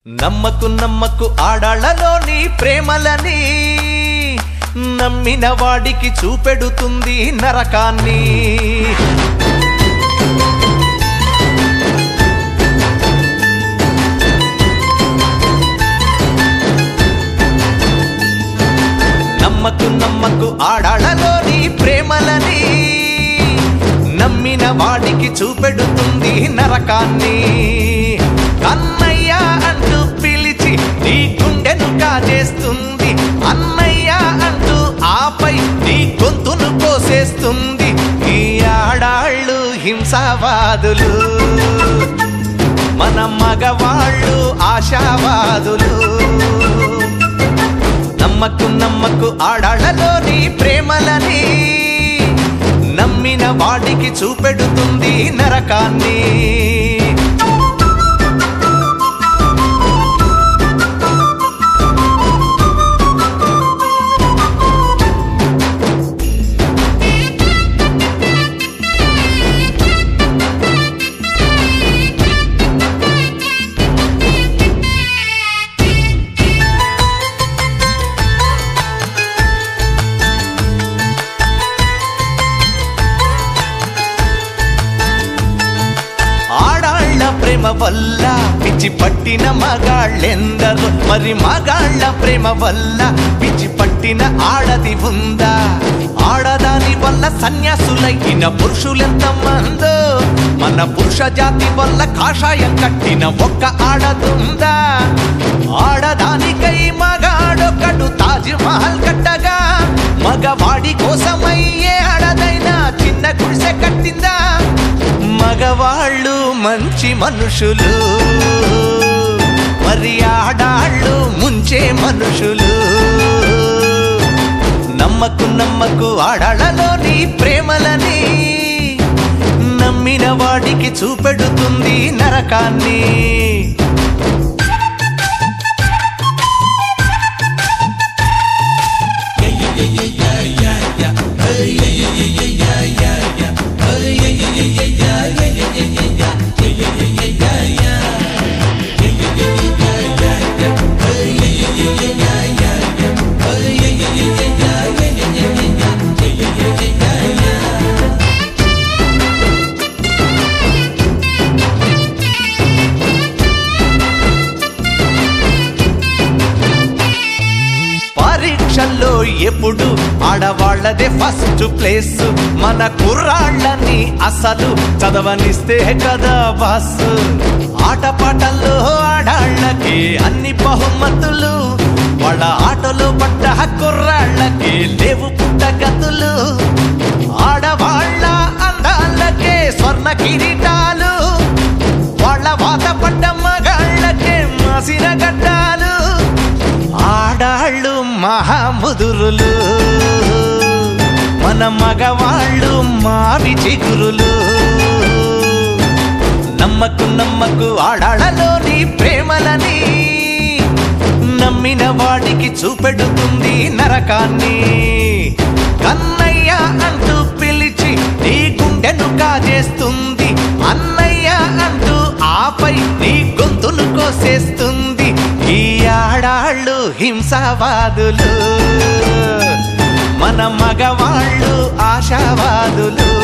నమ్మకు నమ్మకు ఆడాళ్లలోని ప్రేమలని నమ్మిన వాడికి చూపెడుతుంది నరకాన్ని నమ్మకు నమ్మకు ఆడాళ్లలోని ప్రేమలని నమ్మిన వాడికి చూపెడుతుంది నరకాన్ని అన్నయ్య అంటూ పిలిచి నీ గుండెను కాజేస్తుంది అన్నయ్య అంటూ ఆపై నీ గొంతును కోసేస్తుంది ఈ ఆడాళ్ళు హింసావాదులు మన మగవాళ్ళు ఆశావాదులు నమ్మకు నమ్మకు ఆడాళ్లలోని ప్రేమలని నమ్మిన వాడికి చూపెడుతుంది నరకాన్ని ఆడాళ్ళ ప్రేమ వల్ల పిచ్చి పట్టిన మగాళ్ళెందరు మరి మగాళ్ళ ప్రేమ వల్ల పిచ్చి పట్టిన ఆడది ఉందా ఆడదాని వల్ల సన్యాసులైన పురుషులెంత మందో మన పురుష జాతి వల్ల కాషాయం కట్టిన ఒక్క ఆడదుందా ఆడదానికై మగాడొకడు తాజ్ మహల్ కట్టగా మగవాడి కోసమయ్యే ఆడదైనా చిన్న గుడిసె కట్టిందా మగవాళ్ళు మంచి మనుషులు మరి ఆడాళ్ళు ముంచే మనుషులు నమ్మకు నమ్మకు ఆడాళ్ళలోని ప్రేమలని నమ్మిన వాడికి చూపెడుతుంది నరకాన్ని పరీక్షల్లో ఎప్పుడు ఆడవాళ్లదే ఫస్ట్ ప్లేస్ మన కుర్రాళ్ళని అసలు చదవనిస్తే కదా బాస్ ఆటపాటల్లో ఆడాళ్ళకి అన్ని బహుమతులు వాళ్ళ ఆటలో పడ్డ కుర్రాళ్ళకి లేవు పుట్టగతులు ఆడవాళ్ళ అందాలకే స్వర్ణ కిరీటాలు వాళ్ళ వాత పడ్డ మగాళ్ళకే మాసిన గడ్డాలు ఆడాళ్ళు మహాముదురులు మన మగవాళ్ళు మావి చిగురులు నమ్మకు నమ్మకు ఆడాళ్ళలోని ప్రేమలని నమ్మిన వాడికి చూపెడుతుంది నరకాన్ని కన్నయ్య అంటూ పిలిచి నీ గుండెను కాజేస్తుంది అన్నయ్య అంటూ ఆపై నీ గొంతును కోసేస్తుంది ఈ ఆడాళ్ళు హింసావాదులు మన మగవాళ్ళు ఆశావాదులు